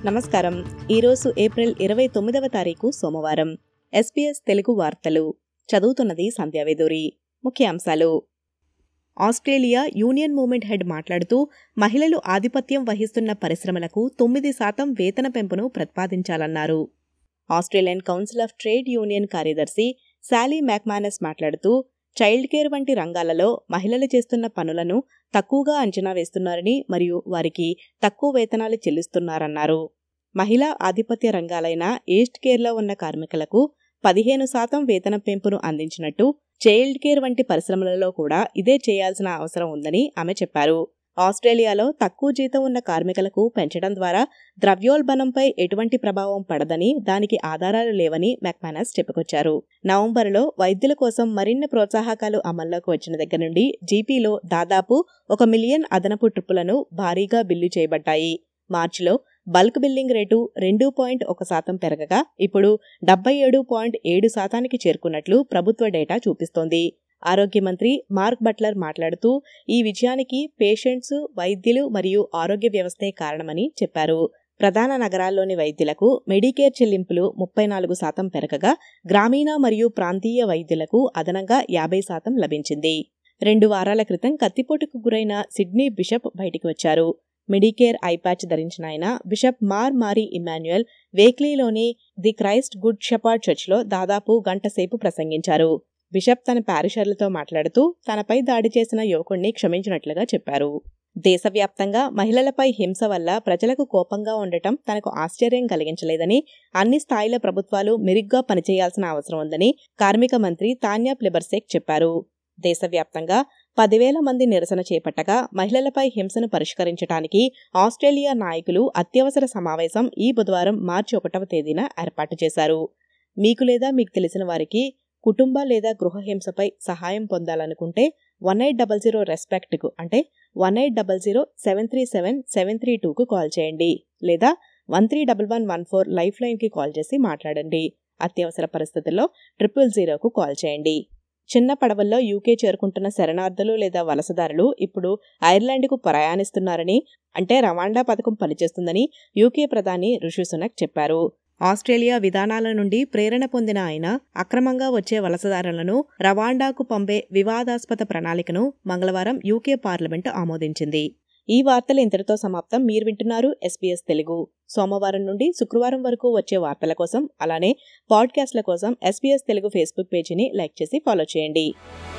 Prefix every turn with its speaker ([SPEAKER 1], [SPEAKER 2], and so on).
[SPEAKER 1] నమస్కారం ఈరోజు ఏప్రిల్ ఇరవై తొమ్మిదవ తారీఖు సోమవారం ఎస్పీఎస్ తెలుగు వార్తలు చదువుతున్నది సంధ్యావేదూరి ముఖ్యాంశాలు ఆస్ట్రేలియా యూనియన్ మూమెంట్ హెడ్ మాట్లాడుతూ మహిళలు ఆధిపత్యం వహిస్తున్న పరిశ్రమలకు తొమ్మిది శాతం వేతన పెంపును ప్రతిపాదించాలన్నారు Australian council of trade union కార్యదర్శి శాలీ మ్యాక్మానస్ మాట్లాడుతూ చైల్డ్ కేర్ వంటి రంగాలలో మహిళలు చేస్తున్న పనులను తక్కువగా అంచనా వేస్తున్నారని మరియు వారికి తక్కువ వేతనాలు చెల్లిస్తున్నారన్నారు మహిళా ఆధిపత్య రంగాలైన ఈస్ట్ కేర్లో ఉన్న కార్మికులకు పదిహేను శాతం వేతన పెంపును అందించినట్టు చైల్డ్ కేర్ వంటి పరిశ్రమలలో కూడా ఇదే చేయాల్సిన అవసరం ఉందని ఆమె చెప్పారు ఆస్ట్రేలియాలో తక్కువ జీతం ఉన్న కార్మికులకు పెంచడం ద్వారా ద్రవ్యోల్బణంపై ఎటువంటి ప్రభావం పడదని దానికి ఆధారాలు లేవని మెక్మానస్ చెప్పుకొచ్చారు నవంబరులో వైద్యుల కోసం మరిన్ని ప్రోత్సాహకాలు అమల్లోకి వచ్చిన దగ్గర నుండి జీపీలో దాదాపు ఒక మిలియన్ అదనపు ట్రిప్పులను భారీగా బిల్లు చేయబడ్డాయి మార్చిలో బల్క్ బిల్లింగ్ రేటు రెండు పాయింట్ ఒక శాతం పెరగగా ఇప్పుడు డెబ్బై ఏడు పాయింట్ ఏడు శాతానికి చేరుకున్నట్లు ప్రభుత్వ డేటా చూపిస్తోంది ఆరోగ్య మంత్రి మార్క్ బట్లర్ మాట్లాడుతూ ఈ విజయానికి పేషెంట్స్ వైద్యులు మరియు ఆరోగ్య వ్యవస్థే కారణమని చెప్పారు ప్రధాన నగరాల్లోని వైద్యులకు మెడికేర్ చెల్లింపులు ముప్పై నాలుగు శాతం పెరగగా గ్రామీణ మరియు ప్రాంతీయ వైద్యులకు అదనంగా యాభై శాతం లభించింది రెండు వారాల క్రితం కత్తిపోటుకు గురైన సిడ్నీ బిషప్ బయటికి వచ్చారు మెడికేర్ ఐప్యాచ్ ధరించిన ఆయన బిషప్ మార్ మారీ ఇమాన్యుయల్ వేక్లీలోని ది క్రైస్ట్ గుడ్ షెపార్డ్ చర్చ్లో దాదాపు గంట సేపు ప్రసంగించారు బిషప్ తన పారిషర్లతో మాట్లాడుతూ తనపై దాడి చేసిన యువకుణ్ణి క్షమించినట్లుగా చెప్పారు దేశవ్యాప్తంగా మహిళలపై హింస వల్ల ప్రజలకు కోపంగా ఉండటం తనకు ఆశ్చర్యం కలిగించలేదని అన్ని స్థాయిల ప్రభుత్వాలు మెరుగ్గా పనిచేయాల్సిన అవసరం ఉందని కార్మిక మంత్రి తాన్యా ప్లిబర్సేక్ చెప్పారు దేశవ్యాప్తంగా పదివేల మంది నిరసన చేపట్టగా మహిళలపై హింసను పరిష్కరించడానికి ఆస్ట్రేలియా నాయకులు అత్యవసర సమావేశం ఈ బుధవారం మార్చి ఒకటవ తేదీన ఏర్పాటు చేశారు మీకు లేదా మీకు తెలిసిన వారికి కుటుంబ లేదా గృహహింసపై సహాయం పొందాలనుకుంటే వన్ ఎయిట్ డబల్ జీరో రెస్పెక్ట్కు అంటే one eight double zero seven three seven seven three టూకు కాల్ చేయండి లేదా one three double one one four లైఫ్ లైన్కి కాల్ చేసి మాట్లాడండి అత్యవసర పరిస్థితుల్లో ట్రిపుల్ జీరోకు కాల్ చేయండి చిన్న పడవల్లో యూకే చేరుకుంటున్న శరణార్థులు లేదా వలసదారులు ఇప్పుడు ఐర్లాండ్కు ప్రయాణిస్తున్నారని అంటే రవాండా పథకం పనిచేస్తుందని యూకే ప్రధాని ఋషి సునక్ చెప్పారు ఆస్ట్రేలియా విధానాల నుండి ప్రేరణ పొందిన ఆయన అక్రమంగా వచ్చే వలసదారులను రవాండాకు పంపే వివాదాస్పద ప్రణాళికను మంగళవారం యూకే పార్లమెంటు ఆమోదించింది ఈ వార్తలు ఇంతటితో సమాప్తం మీరు వింటున్నారు ఎస్పీఎస్ తెలుగు సోమవారం నుండి శుక్రవారం వరకు వచ్చే వార్తల కోసం అలానే పాడ్కాస్ట్ల కోసం ఎస్పీఎస్ తెలుగు ఫేస్బుక్ పేజీని లైక్ చేసి ఫాలో చేయండి